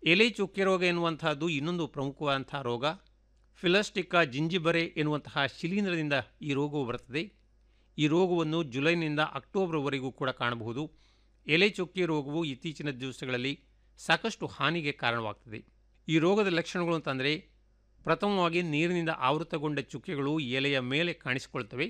ಎಲೆ ಚುಕ್ಕೆ ರೋಗ ಎನ್ನುವಂತಹದ್ದು ಇನ್ನೊಂದು ಪ್ರಮುಖವಾದಂತಹ ರೋಗ ಫಿಲಸ್ಟಿಕಾ ಜಿಂಜಿಬರೆ ಎನ್ನುವಂತಹ ಶಿಲೀಂಧ್ರದಿಂದ ಈ ರೋಗವು ಬರುತ್ತದೆ ಈ ರೋಗವನ್ನು ಜುಲೈನಿಂದ ಅಕ್ಟೋಬರ್ವರೆಗೂ ಕೂಡ ಕಾಣಬಹುದು ಎಲೆ ಚುಕ್ಕೆ ರೋಗವು ಇತ್ತೀಚಿನ ದಿವಸಗಳಲ್ಲಿ ಸಾಕಷ್ಟು ಹಾನಿಗೆ ಕಾರಣವಾಗ್ತದೆ ಈ ರೋಗದ ಲಕ್ಷಣಗಳು ಅಂತಂದರೆ ಪ್ರಥಮವಾಗಿ ನೀರಿನಿಂದ ಆವೃತಗೊಂಡ ಚುಕ್ಕೆಗಳು ಎಲೆಯ ಮೇಲೆ ಕಾಣಿಸಿಕೊಳ್ತವೆ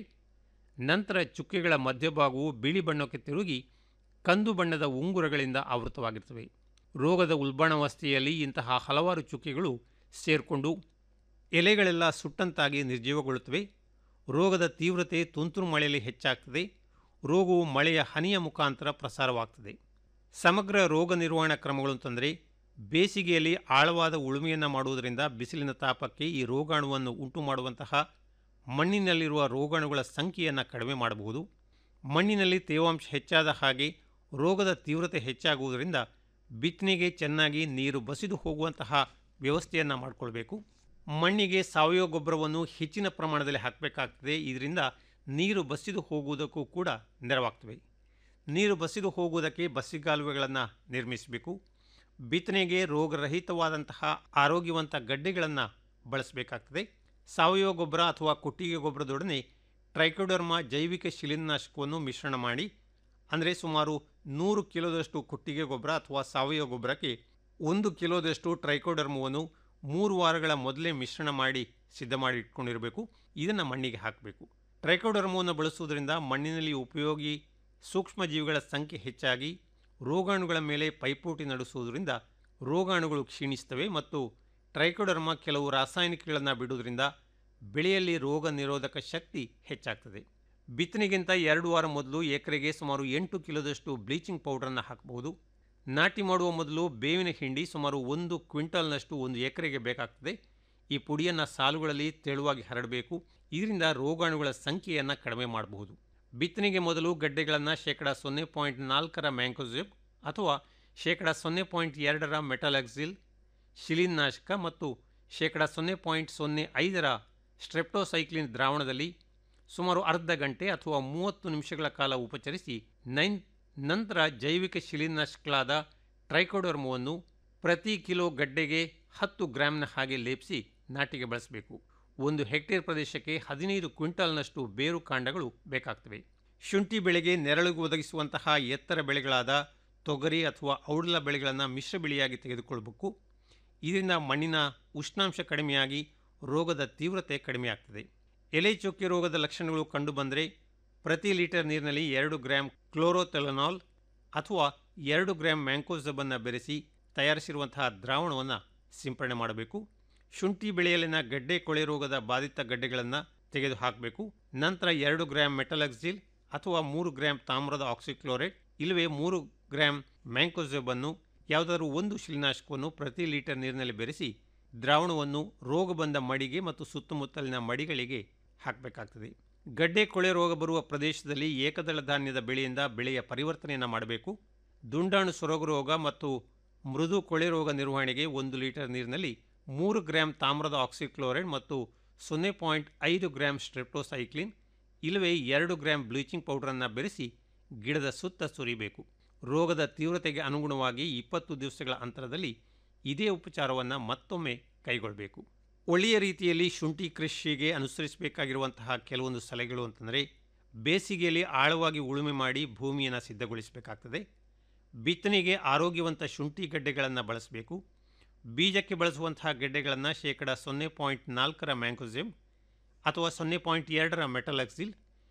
ನಂತರ ಚುಕ್ಕೆಗಳ ಮಧ್ಯಭಾಗವು ಬಿಳಿ ಬಣ್ಣಕ್ಕೆ ತಿರುಗಿ ಕಂದು ಬಣ್ಣದ ಉಂಗುರಗಳಿಂದ ಆವೃತವಾಗಿರ್ತವೆ ರೋಗದ ಉಲ್ಬಣಾವಸ್ಥೆಯಲ್ಲಿ ಇಂತಹ ಹಲವಾರು ಚುಕ್ಕೆಗಳು ಸೇರಿಕೊಂಡು ಎಲೆಗಳೆಲ್ಲ ಸುಟ್ಟಂತಾಗಿ ನಿರ್ಜೀವಗೊಳ್ಳುತ್ತವೆ ರೋಗದ ತೀವ್ರತೆ ತುಂತುರು ಮಳೆಯಲ್ಲಿ ಹೆಚ್ಚಾಗ್ತದೆ ರೋಗವು ಮಳೆಯ ಹನಿಯ ಮುಖಾಂತರ ಪ್ರಸಾರವಾಗ್ತದೆ ಸಮಗ್ರ ರೋಗ ನಿರ್ವಹಣಾ ಕ್ರಮಗಳು ಅಂತಂದರೆ ಬೇಸಿಗೆಯಲ್ಲಿ ಆಳವಾದ ಉಳುಮೆಯನ್ನು ಮಾಡುವುದರಿಂದ ಬಿಸಿಲಿನ ತಾಪಕ್ಕೆ ಈ ರೋಗಾಣುವನ್ನು ಉಂಟು ಮಾಡುವಂತಹ ಮಣ್ಣಿನಲ್ಲಿರುವ ರೋಗಾಣುಗಳ ಸಂಖ್ಯೆಯನ್ನು ಕಡಿಮೆ ಮಾಡಬಹುದು ಮಣ್ಣಿನಲ್ಲಿ ತೇವಾಂಶ ಹೆಚ್ಚಾದ ಹಾಗೆ ರೋಗದ ತೀವ್ರತೆ ಹೆಚ್ಚಾಗುವುದರಿಂದ ಬಿತ್ತನೆಗೆ ಚೆನ್ನಾಗಿ ನೀರು ಬಸಿದು ಹೋಗುವಂತಹ ವ್ಯವಸ್ಥೆಯನ್ನು ಮಾಡಿಕೊಳ್ಬೇಕು ಮಣ್ಣಿಗೆ ಸಾವಯವ ಗೊಬ್ಬರವನ್ನು ಹೆಚ್ಚಿನ ಪ್ರಮಾಣದಲ್ಲಿ ಹಾಕಬೇಕಾಗ್ತದೆ ಇದರಿಂದ ನೀರು ಬಸಿದು ಹೋಗುವುದಕ್ಕೂ ಕೂಡ ನೆರವಾಗ್ತವೆ ನೀರು ಬಸಿದು ಹೋಗುವುದಕ್ಕೆ ಬಸಿಗಾಲುವೆಗಳನ್ನು ನಿರ್ಮಿಸಬೇಕು ಬಿತ್ತನೆಗೆ ರೋಗರಹಿತವಾದಂತಹ ಆರೋಗ್ಯವಂತ ಗಡ್ಡೆಗಳನ್ನು ಬಳಸಬೇಕಾಗ್ತದೆ ಸಾವಯವ ಗೊಬ್ಬರ ಅಥವಾ ಕೊಟ್ಟಿಗೆ ಗೊಬ್ಬರದೊಡನೆ ಟ್ರೈಕೋಡರ್ಮಾ ಜೈವಿಕ ಶಿಲೀನಾಶಕವನ್ನು ಮಿಶ್ರಣ ಮಾಡಿ ಅಂದರೆ ಸುಮಾರು ನೂರು ಕಿಲೋದಷ್ಟು ಕೊಟ್ಟಿಗೆ ಗೊಬ್ಬರ ಅಥವಾ ಸಾವಯವ ಗೊಬ್ಬರಕ್ಕೆ ಒಂದು ಕಿಲೋದಷ್ಟು ಟ್ರೈಕೋಡರ್ಮವನ್ನು ಮೂರು ವಾರಗಳ ಮೊದಲೇ ಮಿಶ್ರಣ ಮಾಡಿ ಸಿದ್ಧ ಮಾಡಿ ಇಟ್ಕೊಂಡಿರಬೇಕು ಇದನ್ನು ಮಣ್ಣಿಗೆ ಹಾಕಬೇಕು ಟ್ರೈಕೋಡರ್ಮವನ್ನು ಬಳಸುವುದರಿಂದ ಮಣ್ಣಿನಲ್ಲಿ ಉಪಯೋಗಿ ಸೂಕ್ಷ್ಮ ಜೀವಿಗಳ ಸಂಖ್ಯೆ ಹೆಚ್ಚಾಗಿ ರೋಗಾಣುಗಳ ಮೇಲೆ ಪೈಪೋಟಿ ನಡೆಸುವುದರಿಂದ ರೋಗಾಣುಗಳು ಕ್ಷೀಣಿಸ್ತವೆ ಮತ್ತು ಟ್ರೈಕೋಡರ್ಮ ಕೆಲವು ರಾಸಾಯನಿಕಗಳನ್ನು ಬಿಡುವುದರಿಂದ ಬೆಳೆಯಲ್ಲಿ ರೋಗ ನಿರೋಧಕ ಶಕ್ತಿ ಹೆಚ್ಚಾಗ್ತದೆ ಬಿತ್ತನೆಗಿಂತ ಎರಡು ವಾರ ಮೊದಲು ಎಕರೆಗೆ ಸುಮಾರು ಎಂಟು ಕಿಲೋದಷ್ಟು ಬ್ಲೀಚಿಂಗ್ ಪೌಡರನ್ನು ಹಾಕಬಹುದು ನಾಟಿ ಮಾಡುವ ಮೊದಲು ಬೇವಿನ ಹಿಂಡಿ ಸುಮಾರು ಒಂದು ಕ್ವಿಂಟಲ್ನಷ್ಟು ಒಂದು ಎಕರೆಗೆ ಬೇಕಾಗ್ತದೆ ಈ ಪುಡಿಯನ್ನು ಸಾಲುಗಳಲ್ಲಿ ತೆಳುವಾಗಿ ಹರಡಬೇಕು ಇದರಿಂದ ರೋಗಾಣುಗಳ ಸಂಖ್ಯೆಯನ್ನು ಕಡಿಮೆ ಮಾಡಬಹುದು ಬಿತ್ತನೆಗೆ ಮೊದಲು ಗಡ್ಡೆಗಳನ್ನು ಶೇಕಡ ಸೊನ್ನೆ ಪಾಯಿಂಟ್ ನಾಲ್ಕರ ಮ್ಯಾಂಕೋಸಿಬ್ ಅಥವಾ ಶೇಕಡ ಸೊನ್ನೆ ಪಾಯಿಂಟ್ ಎರಡರ ಮೆಟಲಾಕ್ಸಿಲ್ ಶಿಲೀನಾಶಕ ಮತ್ತು ಶೇಕಡ ಸೊನ್ನೆ ಪಾಯಿಂಟ್ ಸೊನ್ನೆ ಐದರ ಸ್ಟ್ರೆಪ್ಟೋಸೈಕ್ಲಿನ್ ದ್ರಾವಣದಲ್ಲಿ ಸುಮಾರು ಅರ್ಧ ಗಂಟೆ ಅಥವಾ ಮೂವತ್ತು ನಿಮಿಷಗಳ ಕಾಲ ಉಪಚರಿಸಿ ನೈನ್ ನಂತರ ಜೈವಿಕ ಶಿಲೀನಾಶಕಗಳಾದ ಟ್ರೈಕೋಡರ್ಮವನ್ನು ಪ್ರತಿ ಕಿಲೋ ಗಡ್ಡೆಗೆ ಹತ್ತು ಗ್ರಾಮ್ನ ಹಾಗೆ ಲೇಪಿಸಿ ನಾಟಿಗೆ ಬಳಸಬೇಕು ಒಂದು ಹೆಕ್ಟೇರ್ ಪ್ರದೇಶಕ್ಕೆ ಹದಿನೈದು ಕ್ವಿಂಟಲ್ನಷ್ಟು ಬೇರು ಕಾಂಡಗಳು ಬೇಕಾಗ್ತವೆ ಶುಂಠಿ ಬೆಳೆಗೆ ನೆರಳಿಗೆ ಒದಗಿಸುವಂತಹ ಎತ್ತರ ಬೆಳೆಗಳಾದ ತೊಗರಿ ಅಥವಾ ಔಡಲ ಬೆಳೆಗಳನ್ನು ಮಿಶ್ರ ಬೆಳೆಯಾಗಿ ತೆಗೆದುಕೊಳ್ಳಬೇಕು ಇದರಿಂದ ಮಣ್ಣಿನ ಉಷ್ಣಾಂಶ ಕಡಿಮೆಯಾಗಿ ರೋಗದ ತೀವ್ರತೆ ಕಡಿಮೆಯಾಗ್ತದೆ ಎಲೆ ಚೊಕ್ಕೆ ರೋಗದ ಲಕ್ಷಣಗಳು ಕಂಡುಬಂದರೆ ಪ್ರತಿ ಲೀಟರ್ ನೀರಿನಲ್ಲಿ ಎರಡು ಗ್ರಾಂ ಕ್ಲೋರೋಥೆಲನಾಲ್ ಅಥವಾ ಎರಡು ಗ್ರಾಂ ಮ್ಯಾಂಕೋಸಬನ್ನು ಬೆರೆಸಿ ತಯಾರಿಸಿರುವಂತಹ ದ್ರಾವಣವನ್ನು ಸಿಂಪಡಣೆ ಮಾಡಬೇಕು ಶುಂಠಿ ಬೆಳೆಯಲ್ಲಿನ ಗಡ್ಡೆ ಕೊಳೆ ರೋಗದ ಬಾಧಿತ ಗಡ್ಡೆಗಳನ್ನು ತೆಗೆದು ಹಾಕಬೇಕು ನಂತರ ಎರಡು ಗ್ರಾಂ ಮೆಟಲಕ್ಸಿಲ್ ಅಥವಾ ಮೂರು ಗ್ರಾಂ ತಾಮ್ರದ ಆಕ್ಸಿಕ್ಲೋರೇಟ್ ಇಲ್ಲವೇ ಮೂರು ಗ್ರಾಂ ಮ್ಯಾಂಕೋಸೆಬನ್ನು ಯಾವುದಾದ್ರೂ ಒಂದು ಶಿಲೀನಾಶಕವನ್ನು ಪ್ರತಿ ಲೀಟರ್ ನೀರಿನಲ್ಲಿ ಬೆರೆಸಿ ದ್ರಾವಣವನ್ನು ರೋಗ ಬಂದ ಮಡಿಗೆ ಮತ್ತು ಸುತ್ತಮುತ್ತಲಿನ ಮಡಿಗಳಿಗೆ ಹಾಕಬೇಕಾಗ್ತದೆ ಗಡ್ಡೆ ಕೊಳೆ ರೋಗ ಬರುವ ಪ್ರದೇಶದಲ್ಲಿ ಏಕದಳ ಧಾನ್ಯದ ಬೆಳೆಯಿಂದ ಬೆಳೆಯ ಪರಿವರ್ತನೆಯನ್ನು ಮಾಡಬೇಕು ದುಂಡಾಣು ಸೊರಗ ರೋಗ ಮತ್ತು ಮೃದು ಕೊಳೆ ರೋಗ ನಿರ್ವಹಣೆಗೆ ಒಂದು ಲೀಟರ್ ನೀರಿನಲ್ಲಿ ಮೂರು ಗ್ರಾಂ ತಾಮ್ರದ ಆಕ್ಸಿಕ್ಲೋರೈಡ್ ಮತ್ತು ಸೊನ್ನೆ ಪಾಯಿಂಟ್ ಐದು ಗ್ರಾಂ ಸ್ಟ್ರೆಪ್ಟೋಸೈಕ್ಲಿನ್ ಇಲ್ಲವೇ ಎರಡು ಗ್ರಾಂ ಬ್ಲೀಚಿಂಗ್ ಪೌಡರನ್ನು ಬೆರೆಸಿ ಗಿಡದ ಸುತ್ತ ಸುರಿಬೇಕು ರೋಗದ ತೀವ್ರತೆಗೆ ಅನುಗುಣವಾಗಿ ಇಪ್ಪತ್ತು ದಿವಸಗಳ ಅಂತರದಲ್ಲಿ ಇದೇ ಉಪಚಾರವನ್ನು ಮತ್ತೊಮ್ಮೆ ಕೈಗೊಳ್ಳಬೇಕು ಒಳ್ಳೆಯ ರೀತಿಯಲ್ಲಿ ಶುಂಠಿ ಕೃಷಿಗೆ ಅನುಸರಿಸಬೇಕಾಗಿರುವಂತಹ ಕೆಲವೊಂದು ಸಲಹೆಗಳು ಅಂತಂದರೆ ಬೇಸಿಗೆಯಲ್ಲಿ ಆಳವಾಗಿ ಉಳುಮೆ ಮಾಡಿ ಭೂಮಿಯನ್ನು ಸಿದ್ಧಗೊಳಿಸಬೇಕಾಗ್ತದೆ ಬಿತ್ತನೆಗೆ ಆರೋಗ್ಯವಂತ ಶುಂಠಿ ಗಡ್ಡೆಗಳನ್ನು ಬಳಸಬೇಕು ಬೀಜಕ್ಕೆ ಬಳಸುವಂತಹ ಗೆಡ್ಡೆಗಳನ್ನು ಶೇಕಡ ಸೊನ್ನೆ ಪಾಯಿಂಟ್ ನಾಲ್ಕರ ಮ್ಯಾಂಕೋಸಿಮ್ ಅಥವಾ ಸೊನ್ನೆ ಪಾಯಿಂಟ್ ಎರಡರ ಮೆಟಲಕ್ಸಿಲ್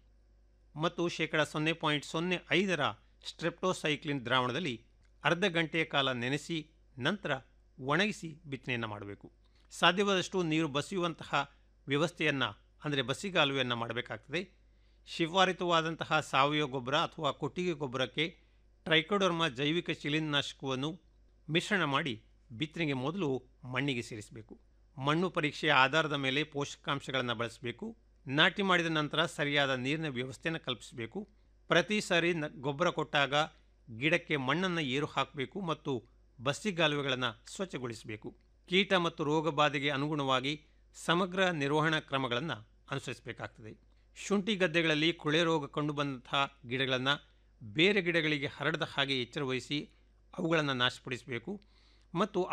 ಮತ್ತು ಶೇಕಡ ಸೊನ್ನೆ ಪಾಯಿಂಟ್ ಸೊನ್ನೆ ಐದರ ಸ್ಟ್ರೆಪ್ಟೋಸೈಕ್ಲಿನ್ ದ್ರಾವಣದಲ್ಲಿ ಅರ್ಧ ಗಂಟೆಯ ಕಾಲ ನೆನೆಸಿ ನಂತರ ಒಣಗಿಸಿ ಬಿತ್ತನೆಯನ್ನು ಮಾಡಬೇಕು ಸಾಧ್ಯವಾದಷ್ಟು ನೀರು ಬಸಿಯುವಂತಹ ವ್ಯವಸ್ಥೆಯನ್ನು ಅಂದರೆ ಬಸಿಗಾಲುವೆಯನ್ನು ಮಾಡಬೇಕಾಗ್ತದೆ ಶಿಫಾರಿತವಾದಂತಹ ಸಾವಯವ ಗೊಬ್ಬರ ಅಥವಾ ಕೊಟ್ಟಿಗೆ ಗೊಬ್ಬರಕ್ಕೆ ಟ್ರೈಕೋಡರ್ಮಾ ಜೈವಿಕ ಶಿಲೀನಾಶಕವನ್ನು ಮಿಶ್ರಣ ಮಾಡಿ ಬಿತ್ತನೆಗೆ ಮೊದಲು ಮಣ್ಣಿಗೆ ಸೇರಿಸಬೇಕು ಮಣ್ಣು ಪರೀಕ್ಷೆಯ ಆಧಾರದ ಮೇಲೆ ಪೋಷಕಾಂಶಗಳನ್ನು ಬಳಸಬೇಕು ನಾಟಿ ಮಾಡಿದ ನಂತರ ಸರಿಯಾದ ನೀರಿನ ವ್ಯವಸ್ಥೆಯನ್ನು ಕಲ್ಪಿಸಬೇಕು ಪ್ರತಿ ಸಾರಿ ನ ಗೊಬ್ಬರ ಕೊಟ್ಟಾಗ ಗಿಡಕ್ಕೆ ಮಣ್ಣನ್ನು ಏರು ಹಾಕಬೇಕು ಮತ್ತು ಬಸ್ಸಿಗಾಲುವೆಗಳನ್ನು ಸ್ವಚ್ಛಗೊಳಿಸಬೇಕು ಕೀಟ ಮತ್ತು ರೋಗ ಬಾಧೆಗೆ ಅನುಗುಣವಾಗಿ ಸಮಗ್ರ ನಿರ್ವಹಣಾ ಕ್ರಮಗಳನ್ನು ಅನುಸರಿಸಬೇಕಾಗ್ತದೆ ಶುಂಠಿ ಗದ್ದೆಗಳಲ್ಲಿ ಕೊಳೆ ರೋಗ ಕಂಡುಬಂದಂತಹ ಗಿಡಗಳನ್ನು ಬೇರೆ ಗಿಡಗಳಿಗೆ ಹರಡದ ಹಾಗೆ ಎಚ್ಚರ ವಹಿಸಿ ಅವುಗಳನ್ನು ನಾಶಪಡಿಸಬೇಕು ಮತ್ತು